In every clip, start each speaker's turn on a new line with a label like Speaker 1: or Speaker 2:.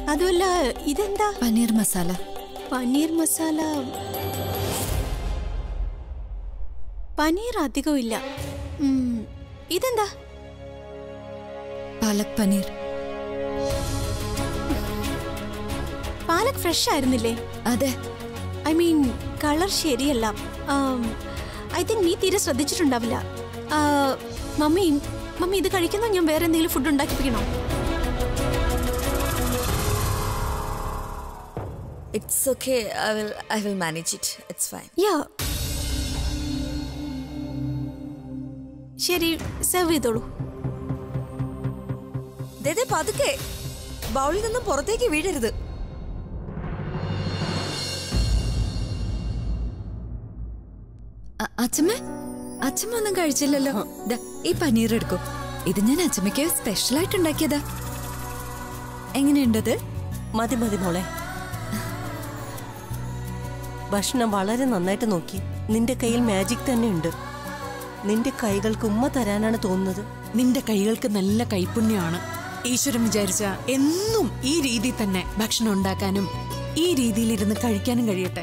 Speaker 1: അതുമല്ല ഇതെന്താ
Speaker 2: പനീർ മസാല
Speaker 1: പനീർ മസാല പനീർ അധികം ഇല്ല ഉം, ഇതെന്താ
Speaker 2: പാലക് പനീർ
Speaker 1: പാലക് ഫ്രഷ് ആയിരുന്നില്ലേ
Speaker 2: അതെ
Speaker 1: ഐ മീൻ കളർ ശരിയല്ല ഐ തിങ്ക് നീ തീരെ ശ്രദ്ധിച്ചിട്ടുണ്ടാവില്ല ആ, മമ്മി മമ്മി ഇത് കഴിക്കുന്നോ ഞാൻ വേറെ എന്തെങ്കിലും ഫുഡ് ഉണ്ടാക്കിപ്പിക്കണോ
Speaker 3: it's okay I will I will manage it it's fine
Speaker 1: yeah ശരി സെർവ് ചെയ്തോളൂ
Speaker 3: ദേ പതുക്കെ ബൗളിൽ നിന്നും പുറത്തേക്ക് വീഴരുത്
Speaker 2: അ- അച്ഛമ്മ അച്ഛമ്മ ഒന്നും കഴിച്ചില്ലല്ലോ ദാ, ഈ പനീർ എടുക്കൂ ഇത് ഞാൻ അച്ഛമ്മയ്ക്ക് സ്പെഷ്യൽ ആയിട്ട് ഉണ്ടാക്കിയതാ എങ്ങനെയുണ്ടത്
Speaker 4: മതി മതി മോളെ ഭക്ഷണം വളരെ നന്നായിട്ട് നോക്കി നിന്റെ കയ്യിൽ മാജിക് തന്നെ ഉണ്ട് നിന്റെ കൈകൾക്ക് ഉമ്മ തരാനാണ് തോന്നുന്നത്
Speaker 5: നിന്റെ കൈകൾക്ക് നല്ല കൈപുണ്യമാണ് ഈശ്വരൻ വിചാരിച്ച എന്നും ഈ രീതി തന്നെ ഭക്ഷണം ഉണ്ടാക്കാനും ഈ രീതിയിലിരുന്ന് കഴിക്കാനും കഴിയട്ടെ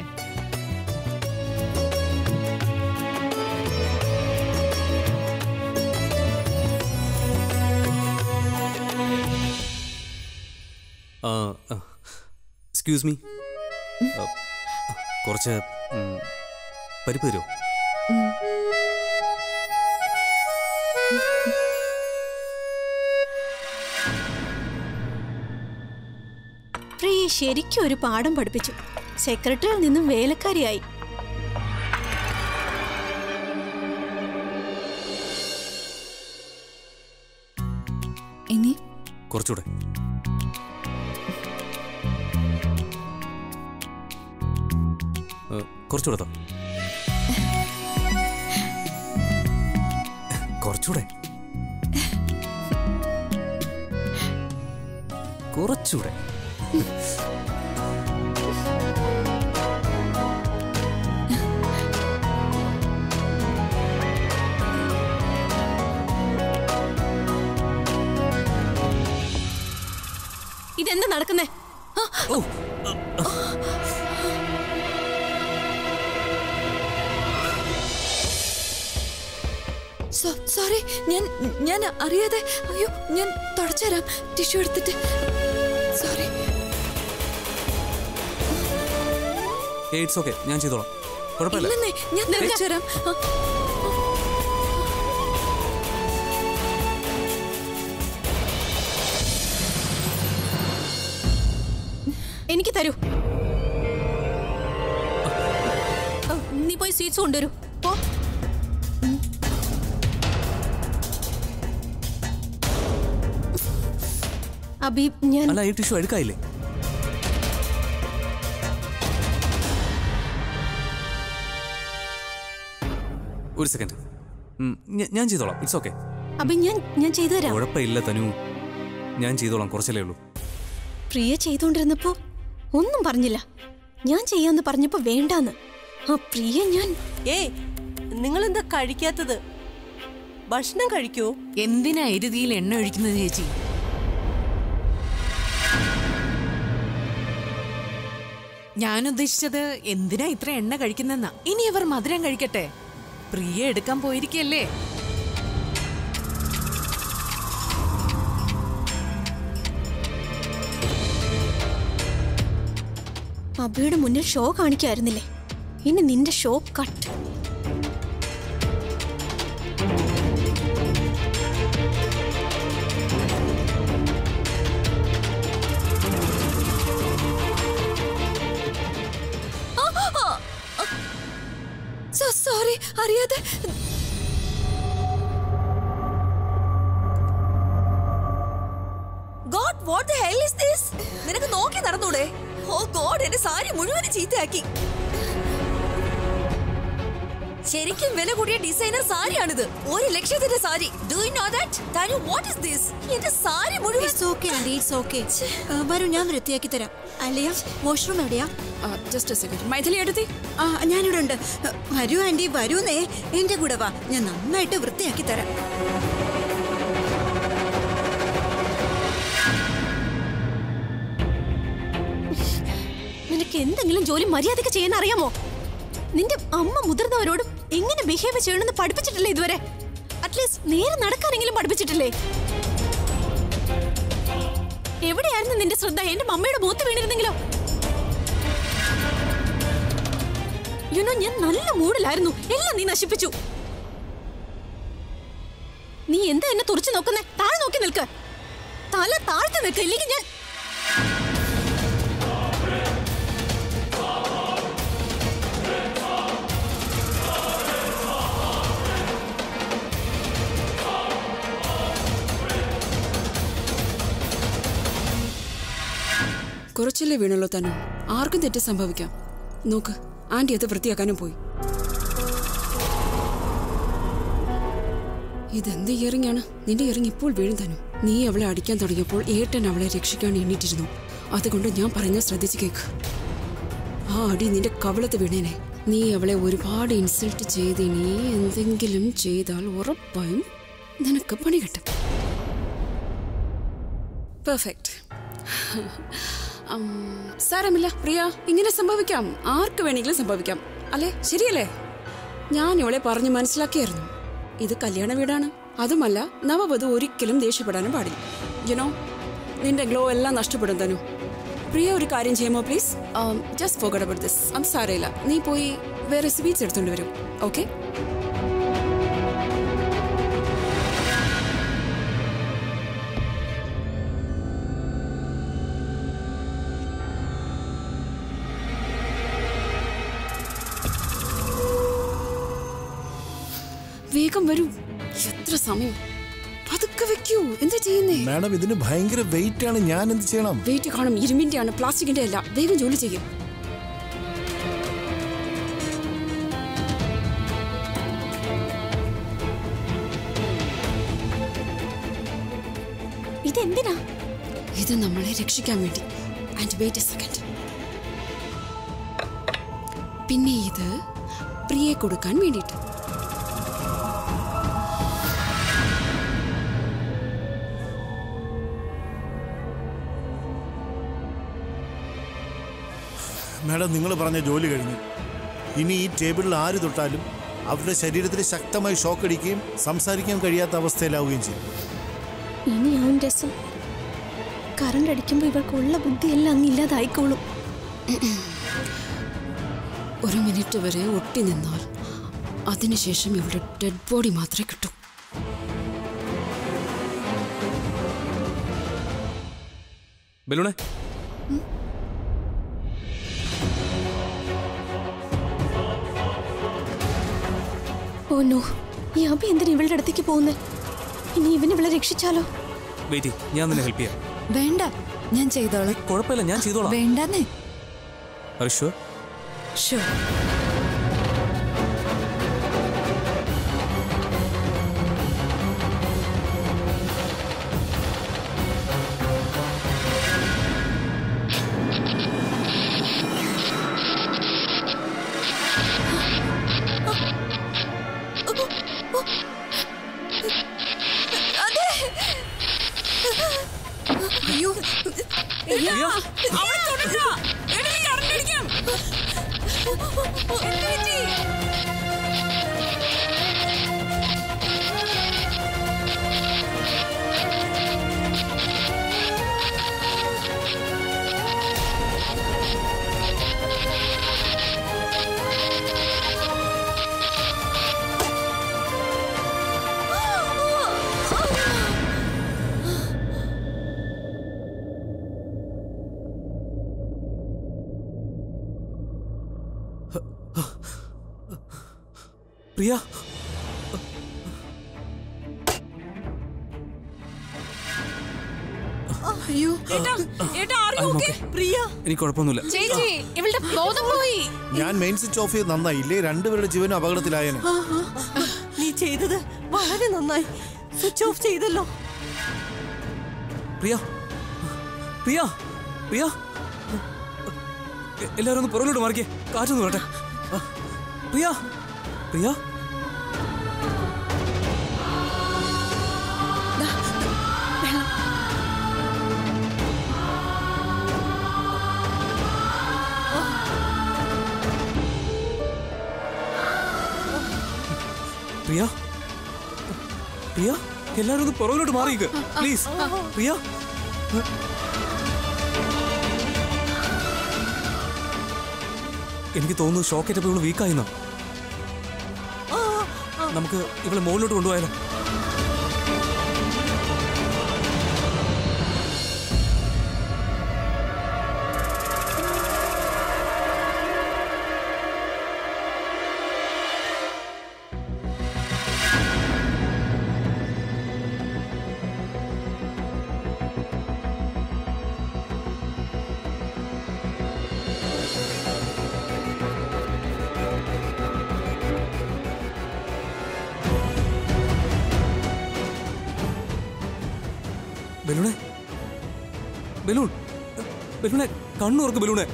Speaker 6: എക്സ്ക്യൂസ് മീ കുറച്ച് ഉം, പരിപ്പ് തരുമോ
Speaker 1: പ്രിയ ശരിക്കും ഒരു പാഠം പഠിപ്പിച്ചു സെക്രട്ടറിയിൽ നിന്നും വേലക്കാരിയായി
Speaker 2: ഇനി
Speaker 6: കുറച്ചുകൂടെ ഏ, കുറച്ചുകൂടെ താ കുറച്ചുകൂടെ കുറച്ചുകൂടെ
Speaker 1: ഇതെന്താ നടക്കുന്നേ
Speaker 6: ഓ
Speaker 2: സോറി ഞാൻ ഞാൻ അറിയാതെ അയ്യോ ഞാൻ തുടച്ചുതരാം ടിഷ്യൂ എടുത്തിട്ട് സോറി
Speaker 6: ഇറ്റ്സ് ഓക്കെ ഞാൻ ചെയ്തോളാം കുഴപ്പമില്ല
Speaker 2: ഇല്ലെന്നേ ഞാൻ തുടച്ചുതരാം ആ,
Speaker 1: എനിക്ക് തരൂ ഓ, നീ പോയി സ്വീറ്റ്സ് കൊണ്ടുവരൂ പോ അബി ഞാൻ
Speaker 6: അല്ല ഈ ടിഷ്യൂ എടുക്കായില്ലേ ഒരു സെക്കൻഡ് ഞാൻ ചെയ്തോളാം ഇറ്റ്സ് ഓക്കെ
Speaker 1: അബി ഞാൻ ഞാൻ ചെയ്തു തരാം
Speaker 6: കുഴപ്പമില്ല തനു ഞാൻ ചെയ്തോളാം കുറച്ചല്ലേ ഉള്ളൂ
Speaker 1: പ്രിയ ചെയ്തുകൊണ്ടിരുന്നപ്പോ ഒന്നും പറഞ്ഞില്ല ഞാൻ ചെയ്യാന്ന് പറഞ്ഞപ്പോ വേണ്ടാന്ന് ആ പ്രിയ ഞാൻ
Speaker 4: ഏയ് നിങ്ങൾ എന്താ കഴിക്കാത്തത് ഭക്ഷണം കഴിക്കൂ
Speaker 5: എന്തിനാ എരുതിയിൽ എണ്ണ ഒഴിക്കുന്നത് ചേച്ചി ഞാൻ ഉദ്ദേശിച്ചത് എന്തിനാ ഇത്ര എണ്ണ കഴിക്കുന്നെന്നാ ഇനി അവർ മധുരം കഴിക്കട്ടെ പ്രിയ എടുക്കാൻ പോയിരിക്കല്ലേ
Speaker 1: അബിയുടെ മുന്നിൽ ഷോ കാണിക്കായിരുന്നില്ലേ ഇനി നിന്റെ ഷോ കട്ട്
Speaker 2: സോറി അറിയാതെ
Speaker 3: God what the hell is this നിനക്ക് നോക്കി നടന്നൂടെ ഓ ഗോഡ് എന്റെ സാരി മുഴുവനും ചീത്തയാക്കി ശരിക്കും വില കൂടിയ ഡിസൈനർ സാരിയാണിത് ഒരു ലക്ഷത്തിന്റെ sari do you know that Tanu what is this എന്റെ സാരി മുഴുവൻ
Speaker 1: it's okay aunty it's okay വരൂ ഞാൻ വൃത്തിയാക്കി തരാം അല്ലയാ വാഷ്റൂം എവിടെയാ
Speaker 2: ജസ്റ്റ് സെക്കൻഡ് മൈഥിലി എടുത്തി
Speaker 7: ആ ഞാനിവിടെ ഉണ്ട് വരൂ ആന്റി വരൂന്നേ എന്റെ കൂടെ വാ ഞാൻ നന്നായിട്ട് വൃത്തിയാക്കി തരാം
Speaker 1: നിനക്ക് എന്തെങ്കിലും ജോലി മര്യാദക്ക് ചെയ്യാൻ അറിയാമോ നിന്റെ അമ്മ മുതിർന്നവരോടും എങ്ങനെ ബിഹേവ് ചെയ്യണമെന്ന് പഠിപ്പിച്ചിട്ടില്ലേ ഇതുവരെ അറ്റ്ലീസ്റ്റ് നേരെ നടക്കാനെങ്കിലും പഠിപ്പിച്ചിട്ടില്ലേ എവിടെയായിരുന്നു നിന്റെ ശ്രദ്ധ എന്റെ മമ്മയുടെ മൂത്ത് വീണിരുന്നെങ്കിലോ യുനോ ഞാൻ നല്ല മൂഡിലായിരുന്നു എല്ലാം നീ നശിപ്പിച്ചു നീ എന്താ എന്നെ തുറച്ചു നോക്കുന്നേ താഴെ നോക്കി നിൽക്ക് തല താഴ്ത്തി നിൽക്ക് ഇല്ലെങ്കിൽ ഞാൻ
Speaker 8: കുറച്ചല്ലേ വീണുള്ളൂ തനു ആർക്കും തെറ്റ് സംഭവിക്കാം നോക്ക് ആന്റി അത് വൃത്തിയാക്കാനും പോയി ഇതെന്ത് ഇയറിംഗ് ആണ് നിന്റെ ഇയറിംഗ് ഇപ്പോൾ വീഴും തനു നീ അവളെ അടിക്കാൻ തുടങ്ങിയപ്പോൾ ഏട്ടൻ അവളെ രക്ഷിക്കാൻ എണ്ണീറ്റിരുന്നു അതുകൊണ്ട് ഞാൻ പറയുന്ന ശ്രദ്ധിച്ചു കേക്ക് ആ അടി നിന്റെ കവളത്ത് വീണേനെ നീ അവളെ ഒരുപാട് ഇൻസൾട്ട് ചെയ്ത് നീ എന്തെങ്കിലും ചെയ്താൽ ഉറപ്പായും നിനക്ക് പണി കിട്ടും പെർഫെക്റ്റ് സാരമില്ല പ്രിയ ഇങ്ങനെ സംഭവിക്കാം ആർക്ക് വേണമെങ്കിലും സംഭവിക്കാം അല്ലേ ശരിയല്ലേ ഞാൻ ഇവളെ പറഞ്ഞ് മനസ്സിലാക്കിയായിരുന്നു ഇത് കല്യാണ വീടാണ് അതുമല്ല നവവധു ഒരിക്കലും ദേഷ്യപ്പെടാനും പാടില്ല യുനോ നിന്റെ ഗ്ലോ എല്ലാം നഷ്ടപ്പെടും തനു പ്രിയ ഒരു കാര്യം ചെയ്യുമോ please just forget about this അത് സാരമില്ല നീ പോയി വേറെ സ്വീറ്റ്സ് എടുത്തോണ്ട് വരും ഓക്കെ വേഗം വരൂ എത്ര സമയം പതുക്കെ വെക്കൂ എന്താ ചെയ്യുന്നേ
Speaker 9: മാഡം ഇതിന് ഭയങ്കര വെയിറ്റ് ആണ് ഞാൻ എന്ത് ചെയ്യണം
Speaker 8: വെയിറ്റ് കാണും ഇരുമ്പിന്റെ ആണ് പ്ലാസ്റ്റിക്കിന്റെ അല്ല വേഗം ജോലി ചെയ്യും
Speaker 1: ഇതെന്തിനാ
Speaker 8: ഇത് നമ്മളെ രക്ഷിക്കാൻ വേണ്ടി ആൻഡ് വെയിറ്റ് എ സെക്കൻഡ് പിന്നെ ഇത് പ്രിയെ കൊടുക്കാൻ വേണ്ടിയിട്ട്
Speaker 9: മാഡം നിങ്ങൾ പറഞ്ഞ ജോലി കഴിഞ്ഞു ഇനി ഈ ടേബിളിൽ ആര് തൊട്ടാലും അവരുടെ ശരീരത്തിൽ ശക്തമായി ഷോക്ക് അടിക്കുകയും സംസാരിക്കാൻ കഴിയാത്ത അവസ്ഥയിലാവുകയും ചെയ്യും
Speaker 1: ഇനി അവൻ രസം കറണ്ട് അടിക്കുമ്പോ ഇവൾക്കുള്ള ബുദ്ധിയെല്ലാം അങ്ങ് ഇല്ലാതായിക്കോളും
Speaker 8: ഒരു മിനിറ്റ് വരെ ഒട്ടി നിന്നാൽ അതിനുശേഷം ഇവിടെ ഡെഡ് ബോഡി മാത്രമേ കിട്ടൂ
Speaker 6: ബലൂണേ
Speaker 1: ഓ നോ ഈ അഭി എന്തിനാ ഇവളുടെ അടുത്തേക്ക് പോകുന്നേ ഇനി ഇവൻ ഇവളെ രക്ഷിച്ചാലോ
Speaker 6: വെയിറ്റ് ഞാൻ നിന്നെ ഹെൽപ്പ് ചെയ്യാം
Speaker 2: വേണ്ട ഞാൻ ചെയ്തോളാം
Speaker 6: കുഴപ്പമില്ല ഞാൻ ചെയ്തോളാം
Speaker 2: വേണ്ടെന്നേ
Speaker 6: അർഷോ
Speaker 2: ഷോ
Speaker 8: അയ്യോ
Speaker 6: പ്രിയ
Speaker 8: അയ്യോ
Speaker 6: I'm okay. എനിക്ക് കുഴപ്പമൊന്നുമില്ല
Speaker 5: ചേച്ചി ഇവളുടെ ബോധം പോയി
Speaker 9: ഞാൻ മെയിൻ സ്വിച്ച് ഓഫ് ചെയ്ത് നന്നായില്ലേ രണ്ടുപേരുടെ ജീവനും അപകടത്തിലായേനെ
Speaker 4: നീ ചെയ്തത് വളരെ നന്നായി സ്വിച്ച് ഓഫ് ചെയ്തല്ലോ
Speaker 6: പ്രിയ പ്രിയ പ്രിയ എ- എല്ലാവരും ഒന്ന് പുറകിലോട്ട് മാറിക്കേ കാറ്റൊന്ന് വരട്ടെ ആ. പ്രിയ പ്രിയ പ്രിയ പ്രിയ എല്ലാരും ഒന്ന് പുറകിലോട്ട് മാറിയിക്ക് പ്ലീസ് പ്രിയ എനിക്ക് തോന്നുന്നു ഷോക്കേറ്റപ്പോൾ ഇവള് വീക്കായിന്നാ നമുക്ക് ഇവളെ മുകളിലോട്ട് കൊണ്ടുപോയാലോ ബലൂണെ ബലൂൺ ബലൂണെ കണ്ണുറക്ക് ബലൂണെ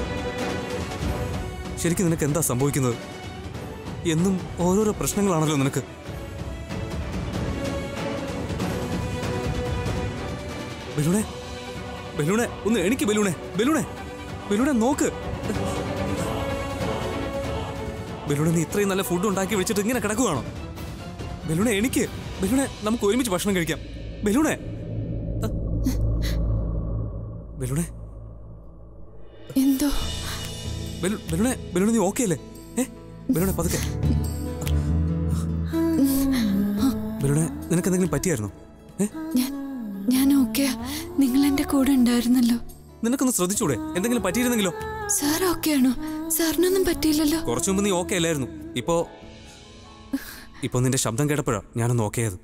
Speaker 6: ശരിക്കും നിനക്ക് എന്താ സംഭവിക്കുന്നത് എന്നും ഓരോരോ പ്രശ്നങ്ങളാണല്ലോ നിനക്ക് ബലൂണെ ബലൂണെ ഒന്ന് എനിക്ക് ബലൂണെ ബലൂണെ ബലൂണെ നോക്ക് ബലൂണെ നീ ഇത്രയും നല്ല ഫുഡ് ഉണ്ടാക്കി വെച്ചിട്ട് ഇങ്ങനെ കിടക്കുവാണോ ബലൂണെ എനിക്ക് ബലൂണെ നമുക്ക് ഒരുമിച്ച് ഭക്ഷണം കഴിക്കാം ബലൂണെ ബലൂണെ
Speaker 5: എന്തോ
Speaker 6: ബലൂ- ബലൂണെ ബലൂണെ നീ ഓക്കെ അല്ലേ ഏ ബലൂണെ പതുക്കെ ബലൂണെ നിനക്ക് എന്തെങ്കിലും പറ്റിയായിരുന്നോ ഏ
Speaker 5: ഞാൻ ഞാൻ ഓക്കെ നിങ്ങൾ എന്റെ കൂടെ ഉണ്ടായിരുന്നല്ലോ
Speaker 6: നിനക്കൊന്ന് ശ്രദ്ധിച്ചൂടെ എന്തെങ്കിലും പറ്റിയിരുന്നെങ്കിലോ
Speaker 5: സാർ ഓക്കെ ആണോ സാറിനൊന്നും പറ്റിയില്ലല്ലോ
Speaker 6: കുറച്ചു മുമ്പ് നീ ഓക്കെ അല്ലായിരുന്നു ഇപ്പോ ഇപ്പൊ നിന്റെ ശബ്ദം കേട്ടപ്പോഴാ ഞാനൊന്ന് ഓക്കെ ആയത്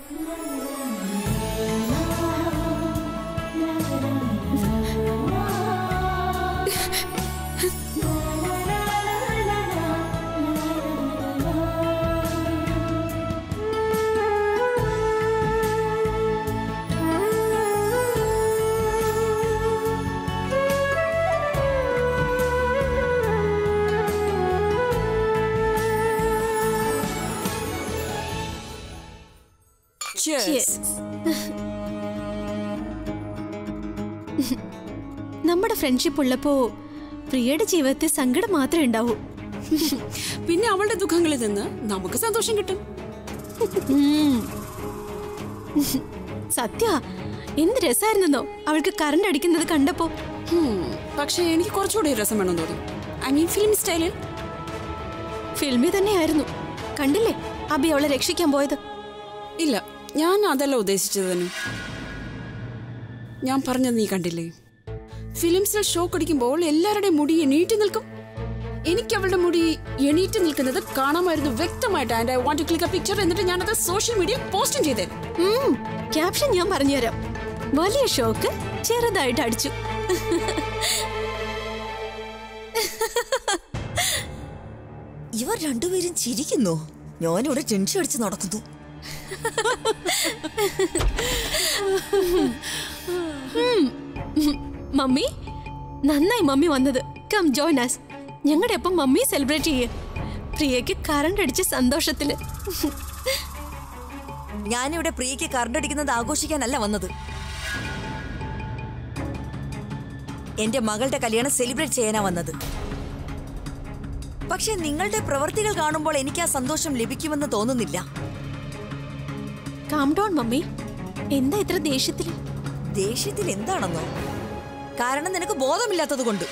Speaker 8: Cheers.
Speaker 1: നമ്മുടെ ഫ്രണ്ട്ഷിപ്പ് ഉള്ളപ്പോ പ്രിയയുടെ ജീവിതത്തിൽ സങ്കടം മാത്രമേ ഉണ്ടാവൂ
Speaker 8: പിന്നെ അവളുടെ ദുഃഖങ്ങളിൽ നിന്ന് നമുക്ക് സന്തോഷം കിട്ടും
Speaker 1: ഉം. സത്യ എന്ത് രസമായിരുന്നോ അവൾക്ക് കറണ്ട് അടിക്കുന്നത് കണ്ടപ്പോ
Speaker 8: ഹും, പക്ഷേ എനിക്ക് കുറച്ചുകൂടി രസം വേണം തോന്നി ഐ മീൻ ഫിലിം സ്റ്റൈലിൽ
Speaker 1: ഫിൽമി തന്നെയായിരുന്നു കണ്ടില്ലേ അബി അവളെ രക്ഷിക്കാൻ പോയത്
Speaker 8: ഇല്ല ഞാൻ അതല്ല ഉദ്ദേശിച്ചത് തന്നെ ഞാൻ പറഞ്ഞത് നീ കണ്ടില്ലേ ഫിലിംസിൽ ഷോക്ക് അടിക്കുമ്പോൾ എല്ലാവരുടെയും മുടി എണീറ്റ് നിൽക്കും എനിക്ക് അവളുടെ മുടി എണീറ്റ് നിൽക്കുന്നത് കാണാമായിരുന്നു വ്യക്തമായിട്ട് and I want to click picture എന്നിട്ട് ഞാനത് സോഷ്യൽ മീഡിയയിൽ പോസ്റ്റും ചെയ്തേ
Speaker 1: ഉം, ക്യാപ്ഷൻ ഞാൻ പറഞ്ഞുതരാം വലിയ ഷോക്ക് ചെറുതായിട്ട് അടിച്ചു
Speaker 3: ഇവർ രണ്ടുപേരും ചിരിക്കുന്നു ഞാനിവിടെ ടെൻഷൻ അടിച്ച് നടക്കുന്നു
Speaker 1: മമ്മി നന്നായി മമ്മി വന്നത് കം ജോയിൻ അസ് ഞങ്ങളുടെ ഒപ്പം മമ്മി സെലിബ്രേറ്റ് ചെയ്യേ പ്രിയയ്ക്ക് കറണ്ട് അടിച്ച സന്തോഷത്തില്
Speaker 3: ഞാനിവിടെ പ്രിയയ്ക്ക് കറണ്ട് അടിക്കുന്നത് ആഘോഷിക്കാനല്ല വന്നത് എന്റെ മകളുടെ കല്യാണം സെലിബ്രേറ്റ് ചെയ്യാനാ വന്നത് പക്ഷെ നിങ്ങളുടെ പ്രവൃത്തികൾ കാണുമ്പോൾ എനിക്ക് ആ സന്തോഷം ലഭിക്കുമെന്ന് തോന്നുന്നില്ല
Speaker 1: കാം ഡൗൺ മമ്മി എന്താ ഇത്ര ദേഷ്യത്തില്
Speaker 3: ദേഷ്യത്തിൽ എന്താണെന്നോ കാരണം നിനക്ക് ബോധമില്ലാത്തത് കൊണ്ട്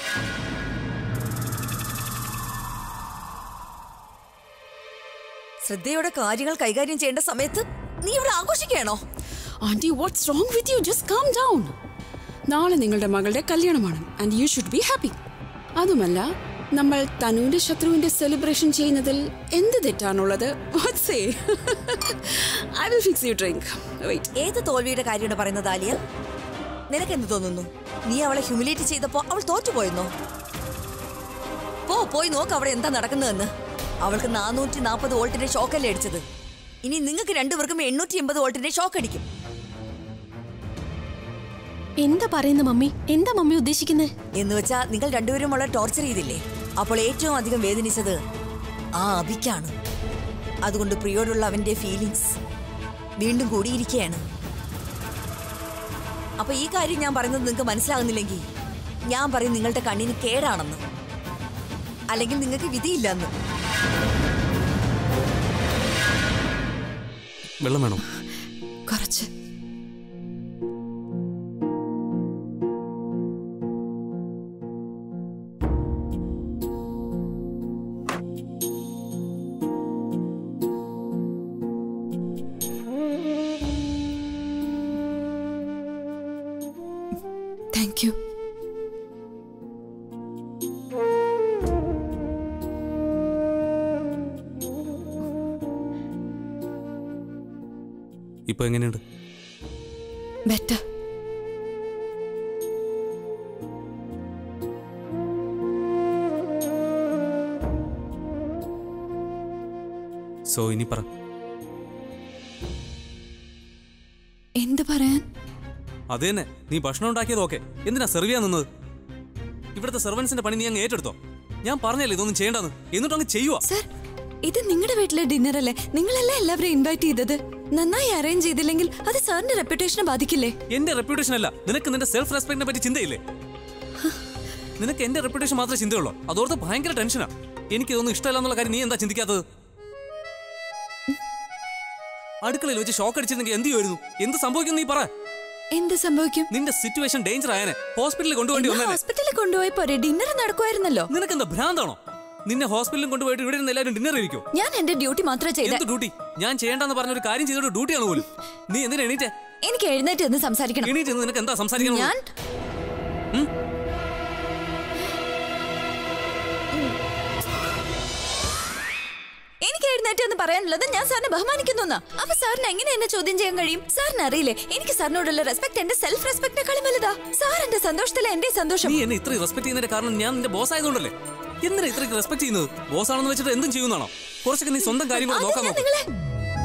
Speaker 3: ശ്രദ്ധയോടെ കാര്യങ്ങൾ കൈകാര്യം ചെയ്യേണ്ട സമയത്ത് നീ ഇവിടെ ആഘോഷിക്കുകയാണോ
Speaker 8: aunty what's wrong with you just calm down നാളെ നിങ്ങളുടെ മകളുടെ കല്യാണമാണ് and you should be happy അതുമല്ല നമ്മൾ തനുവിന്റെ ശത്രുവിന്റെ സെലിബ്രേഷൻ ചെയ്യുന്നതിൽ എന്ത് തെറ്റാണുള്ളത് I will fix you drink wait
Speaker 3: ഏത് തോൽവിയുടെ കാര്യമാണ് പറയുന്നത് ആലിയ നിനക്ക് എന്ത് തോന്നുന്നു നീ അവളെ ഹ്യൂമിലേറ്റ് ചെയ്തപ്പോ അവൾ തോറ്റുപോയെന്നോ പോ പോയി നോക്ക് അവിടെ എന്താ നടക്കുന്നതെന്ന് അവൾക്ക് നാനൂറ്റി നാൽപ്പത് വോൾട്ടിന്റെ ഷോക്കല്ലേ അടിച്ചത് ഇനി നിങ്ങൾക്ക് രണ്ടുപേർക്കും എണ്ണൂറ്റി എൺപത് വോൾട്ടിന്റെ ഷോക്ക് അടിക്കും
Speaker 1: എന്താ പറയുന്ന മമ്മി എന്താ മമ്മി ഉദ്ദേശിക്കുന്നത്
Speaker 3: എന്ന് വെച്ചാ നിങ്ങൾ രണ്ടുപേരും അവളെ ടോർച്ചർ ചെയ്തില്ലേ അപ്പോൾ ഏറ്റവും അധികം വേദനിച്ചത് ആ അഭിക്കാണ് അതുകൊണ്ട് പ്രിയോടുള്ള അവന്റെ ഫീലിങ്സ് വീണ്ടും കൂടിയിരിക്കുകയാണ് അപ്പൊ ഈ കാര്യം ഞാൻ പറയുന്നത് നിങ്ങൾക്ക് മനസ്സിലാകുന്നില്ലെങ്കിൽ ഞാൻ പറയും നിങ്ങളുടെ കണ്ണിന് കേടാണെന്ന് അല്ലെങ്കിൽ നിങ്ങൾക്ക് വിധിയില്ലെന്ന്
Speaker 6: വെള്ളം വേണോ
Speaker 2: കുറച്ച് താങ്ക് യു
Speaker 6: ഇപ്പൊ എങ്ങനെയുണ്ട്
Speaker 2: ബെറ്റർ
Speaker 6: സോ ഇനി പറ
Speaker 2: എന്ത് പറയാൻ
Speaker 6: അത് തന്നെ നീ ഭക്ഷണം ഉണ്ടാക്കിയത് ഓക്കെ എന്തിനാ സെർവ് ചെയ്യാൻ നിന്നത് ഇവിടുത്തെ സെർവൻസിന്റെ പണി നീ അങ്ങ് ഏറ്റെടുത്തോ ഞാൻ പറഞ്ഞല്ലേ ഇതൊന്നും ചെയ്യേണ്ടെന്ന് എന്നിട്ട് അങ്ങ് ചെയ്യുക
Speaker 2: സർ ഇത് നിങ്ങളുടെ വീട്ടിലെ ഡിന്നർ അല്ലേ നിങ്ങളല്ലേ എല്ലാവരെയും ഇൻവൈറ്റ് ചെയ്തത് നന്നായി അറേഞ്ച് ചെയ്തില്ലെങ്കിൽ അത് സാറിന്റെ റെപ്യൂട്ടേഷനെ ബാധിക്കില്ലേ
Speaker 6: എന്റെ റെപ്യൂട്ടേഷൻ അല്ല നിനക്ക് നിന്റെ സെൽഫ് റെസ്പെക്ടിനെ പറ്റി ചിന്തയില്ലേ നിനക്ക് എന്റെ റെപ്യൂട്ടേഷൻ മാത്രമേ ചിന്തയുള്ളൂ അതോർത്ത് ഭയങ്കര ടെൻഷനാ എനിക്ക് ഇതൊന്നും ഇഷ്ടമല്ല എന്നുള്ള കാര്യം നീ എന്താ ചിന്തിക്കാത്തത് അടുക്കളയിൽ വെച്ച് ഷോക്ക് അടിച്ചിരുന്നെങ്കിൽ എന്ത് ചെയ്യുമായിരുന്നു എന്ത് സംഭവിക്കും നീ പറ
Speaker 2: എന്ത് സംഭവിക്കും
Speaker 6: നിന്റെ സിറ്റുവേഷൻ ഡേഞ്ചർ ആയനെ ഹോസ്പിറ്റലിൽ കൊണ്ടുപോയി
Speaker 2: എന്നാ
Speaker 6: വന്നേനെ
Speaker 2: ഹോസ്പിറ്റലിൽ കൊണ്ടുപോയി പോരെ ഡിന്നർ നടക്കുമായിരുന്നല്ലോ
Speaker 6: നിനക്ക് എന്താ ഭ്രാന്താണോ നിന്നെ ഹോസ്പിറ്റലിൽ കൊണ്ടുപോയിട്ട് ഇവിടെ നിന്ന് എല്ലാവരും ഡിന്നർ ഇരിക്കും
Speaker 2: ഞാൻ എന്റെ ഡ്യൂട്ടി മാത്രമേ ചെയ്ത
Speaker 6: എന്ത് ഡ്യൂട്ടി ഞാൻ ചെയ്യേണ്ടെന്ന് പറഞ്ഞ ഒരു കാര്യം ചെയ്തൊരു ഡ്യൂട്ടിയാണ് പോലും നീ എന്തിനാ എണീറ്റേ
Speaker 2: എനിക്ക് എഴുന്നേറ്റ് എന്ന് സംസാരിക്കണം
Speaker 6: എണീറ്റ് നിന്ന് നിനക്ക് എന്താ സംസാരിക്കണം
Speaker 2: ഞാൻ എനിക്ക് എഴുന്നേറ്റ് എന്ന് പറയാനുള്ളത് ഞാൻ സാറിനെ ബഹുമാനിക്കുന്നു എന്നാ. അപ്പൊ സാറിന് എങ്ങനെ എന്നെ ചോദ്യം ചെയ്യാൻ കഴിയും സാറിന് അറിയില്ലേ എനിക്ക് സാറിനോടുള്ള റെസ്പെക്ട് എന്റെ സെൽഫ് റെസ്പെക്ടിനെക്കാളും വലുതാ സാർ എന്റെ സന്തോഷത്തിലെ എന്റെ സന്തോഷം
Speaker 6: നീ എന്നെ ഇത്രയും റെസ്പെക്ട് ചെയ്യുന്നതിന്റെ കാരണം ഞാൻ നിന്റെ ബോസ് ആയതുകൊണ്ടല്ലേ എന്തിനാ ഇത്രയ്ക്ക് റെസ്പെക്ട് ചെയ്യുന്നത് ബോസ് ആണെന്ന് വെച്ചിട്ട് എന്തും ചെയ്യുന്നതാണോ കുറച്ചൊക്കെ നീ സ്വന്തം കാര്യങ്ങൾ
Speaker 2: അത്
Speaker 6: നോക്കാൻ
Speaker 2: ഞാൻ
Speaker 6: നോക്കും
Speaker 2: നിങ്ങളെ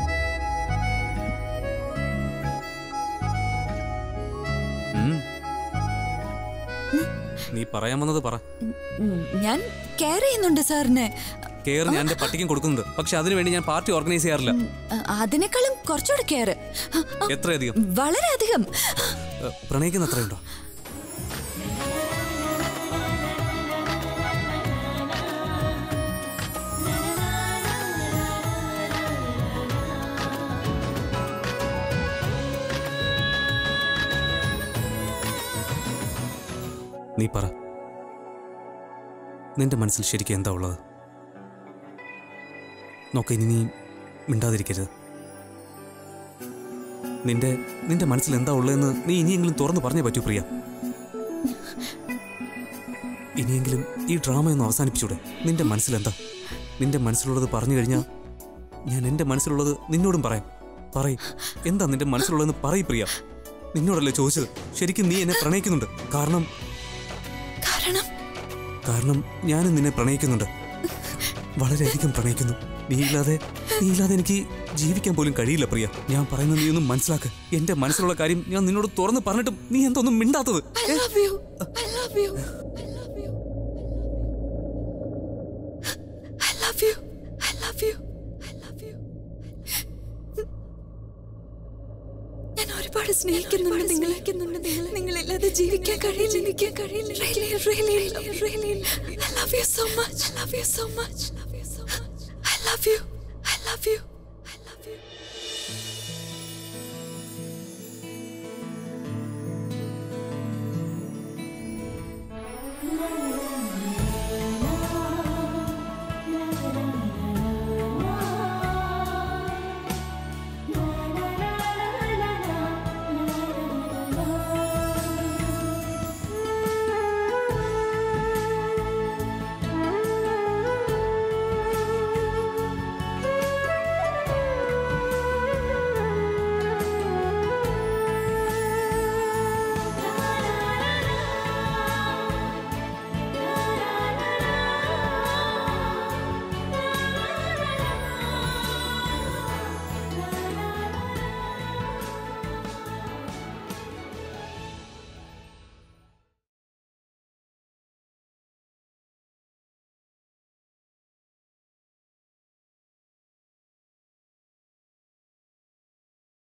Speaker 6: നീ പറയാൻ വന്നത് പറ
Speaker 2: ഉം, ഞാൻ കെയർ ചെയ്യുന്നുണ്ട് സാറിനെ
Speaker 6: കെയർ ഞാൻ എന്റെ പട്ടിക്കും കൊടുക്കുന്നുണ്ട് പക്ഷെ അതിനുവേണ്ടി ഞാൻ പാർട്ടി ഓർഗനൈസ് ചെയ്യാറില്ല
Speaker 2: അ- അതിനേക്കാളും കുറച്ചുകൂടെ കെയർ
Speaker 6: എത്രയധികം
Speaker 2: വളരെയധികം
Speaker 6: ഏ, പ്രണയിക്കുന്ന അത്രയുണ്ടോ നീ പറ നിന്റെ മനസ്സിൽ ശരിക്കും എന്താ ഉള്ളത് നോക്ക ഇനി നീ മിണ്ടാതിരിക്കരുത് നിന്റെ നിന്റെ മനസ്സിൽ എന്താ ഉള്ളതെന്ന് നീ ഇനിയെങ്കിലും തുറന്നു പറഞ്ഞേ പറ്റൂ പ്രിയ ഇനിയെങ്കിലും ഈ ഡ്രാമ ഒന്ന് അവസാനിപ്പിച്ചൂടെ നിന്റെ മനസ്സിൽ എന്താ നിന്റെ മനസ്സിലുള്ളത് പറഞ്ഞു കഴിഞ്ഞാൽ ഞാൻ എൻ്റെ മനസ്സിലുള്ളത് നിന്നോടും പറയാം പറയും എന്താ നിന്റെ മനസ്സിലുള്ളതെന്ന് പറയ് പ്രിയ നിന്നോടല്ലേ ചോദിച്ചത് ശരിക്കും നീ എന്നെ പ്രണയിക്കുന്നുണ്ട് കാരണം
Speaker 2: കാരണം
Speaker 6: കാരണം ഞാനും നിന്നെ പ്രണയിക്കുന്നുണ്ട് വളരെയധികം പ്രണയിക്കുന്നു നീ ഇല്ലാതെ നീ ഇല്ലാതെ എനിക്ക് ജീവിക്കാൻ പോലും കഴിയില്ല പ്രിയ ഞാൻ പറയുന്നത് നീ ഒന്നും മനസ്സിലാക്ക് എന്റെ മനസ്സിലുള്ള കാര്യം ഞാൻ നിന്നോട് തുറന്ന് പറഞ്ഞിട്ടും നീ എന്തൊന്നും മിണ്ടാത്തത്
Speaker 2: I love you. I love you. I love you. I love you. I love you. ഞാൻ ഒരുപാട് സ്നേഹിക്കുന്നുണ്ട് നിങ്ങളെ നിങ്ങളെ നിങ്ങളില്ലാതെ ജീവിക്കാൻ കഴിയില്ല ജീവിക്കാൻ കഴിയില്ല really really really I love you so much I love you so much I love you I love you I love you